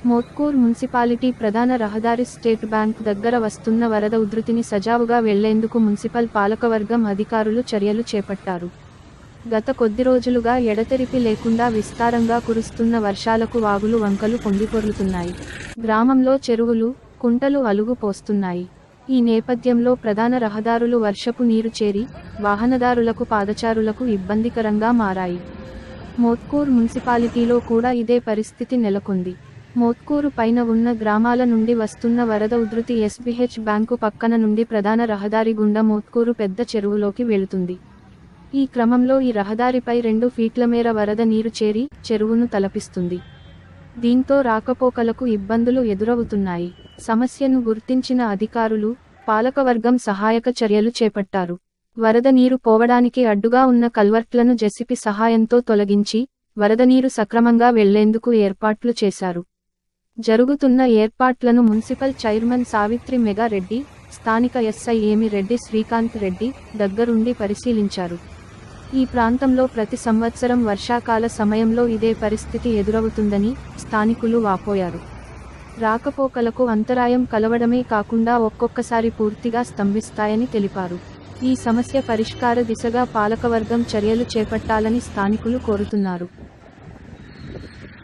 Mothkur municipality ప్రధాన రహదారి state bank దగ్గర వస్తున్న వరద ఉధృతిని సజావుగా వెళ్లేందుకు మున్సిపల్ పాలకవర్గం అధికారులు చర్యలు చేపట్టారు గత కొద్ది రోజులుగా ఎడతెరిపి లేకుండా విస్తారంగా కురుస్తున్న వర్షాలకు వాగులు వంకలు పొంగిపొర్లుతున్నాయి గ్రామంలో చెరువులు కుంటలు అలుగు పోస్తున్నాయి ఈ నేపథ్యంలో ప్రధాన రహదారులు వర్షపు నీరు చేరి వాహనదారులకు పాదచారులకు ఇబ్బందికరంగా మారాయి మోత్కూర్ మున్సిపాలిటీలో కూడా ఇదే పరిస్థితి నెలకొంది మోత్కూరు పైన ఉన్న గ్రామాల నుండి వస్తున్న వరద ఉధృతి ఎస్బిహెచ్ బ్యాంకు పక్కన నుండి ప్రధాన రహదారి గుండా మోత్కూరు పెద్ద చెరువులోకి వెళుతుంది ఈ క్రమంలో ఈ రహదారిపై రెండు ఫీట్ల మేర వరద నీరు చేరి చెరువును తలపిస్తుంది దీంతో రాకపోకలకు ఇబ్బందులు ఎదురవుతున్నాయి సమస్యను గుర్తించిన అధికారులు పాలకవర్గం సహాయక చర్యలు చేపట్టారు వరద నీరు పోవడానికి అడ్డుగా ఉన్న కల్వర్ట్లను జెసిపి సహాయంతో తొలగించి వరద నీరు సక్రమంగా వెళ్లేందుకు ఏర్పాట్లు చేశారు జరుగుతున్న ఏర్పాట్లను మున్సిపల్ చైర్మన్ సావిత్రి మెగారెడ్డి స్థానిక ఎస్ఐ ఏమి రెడ్డి శ్రీకాంత్ రెడ్డి దగ్గరుండి పరిశీలించారు ఈ ప్రాంతంలో ప్రతి సంవత్సరం వర్షాకాల సమయంలో ఇదే పరిస్థితి ఎదురవుతుందని స్థానికులు వాపోయారు రాకపోకలకు అంతరాయం కలవడమే కాకుండా ఒక్కొక్కసారి పూర్తిగా స్తంభిస్తాయని తెలిపారు ఈ సమస్య పరిష్కార దిశగా పాలకవర్గం చర్యలు చేపట్టాలని స్థానికులు కోరుతున్నారు